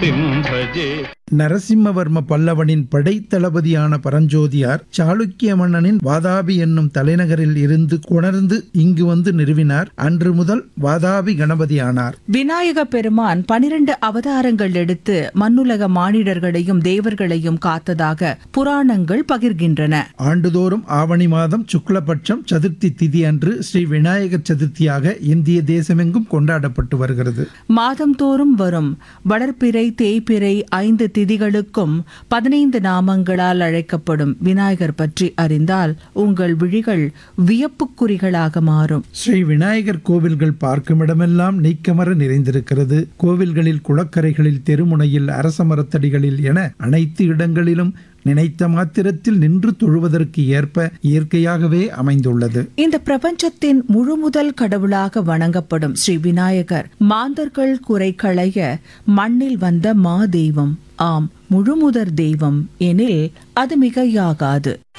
मूर्तिं भजे நரசிம்மவர்ம பல்லவனின் படைத்தளபதியான பரஞ்சோதியார் சாளுக்கிய மன்னனின் வாதாபி என்னும் தலைநகரில் இருந்து கொணர்ந்து இங்கு வந்து நிறுவினார் அன்று முதல் வாதாபி கணபதியானார் விநாயக பெருமான் பனிரெண்டு அவதாரங்கள் எடுத்து மண்ணுலக மானிடர்களையும் தேவர்களையும் காத்ததாக புராணங்கள் பகிர்கின்றன ஆண்டுதோறும் ஆவணி மாதம் சுக்லபட்சம் சதுர்த்தி திதி அன்று ஸ்ரீ விநாயகர் சதுர்த்தியாக இந்திய தேசமெங்கும் கொண்டாடப்பட்டு வருகிறது மாதந்தோறும் வரும் வளர்ப்பிறை தேய்பிறை ஐந்து திதிகளுக்கும் பதினைந்து நாமங்களால் அழைக்கப்படும் விநாயகர் பற்றி அறிந்தால் உங்கள் விழிகள் வியப்புக்குறிகளாக மாறும் ஸ்ரீ விநாயகர் கோவில்கள் பார்க்குமிடமெல்லாம் நீக்கமர நிறைந்திருக்கிறது கோவில்களில் குளக்கரைகளில் தெருமுனையில் அரச மரத்தடிகளில் என அனைத்து இடங்களிலும் நினைத்த மாத்திரத்தில் நின்று தொழுவதற்கு ஏற்ப இயற்கையாகவே அமைந்துள்ளது இந்த பிரபஞ்சத்தின் முழுமுதல் கடவுளாக வணங்கப்படும் ஸ்ரீ விநாயகர் மாந்தர்கள் குறை களைய மண்ணில் வந்த மா தெய்வம் ஆம் முழுமுதற் தெய்வம் எனில் அது மிகையாகாது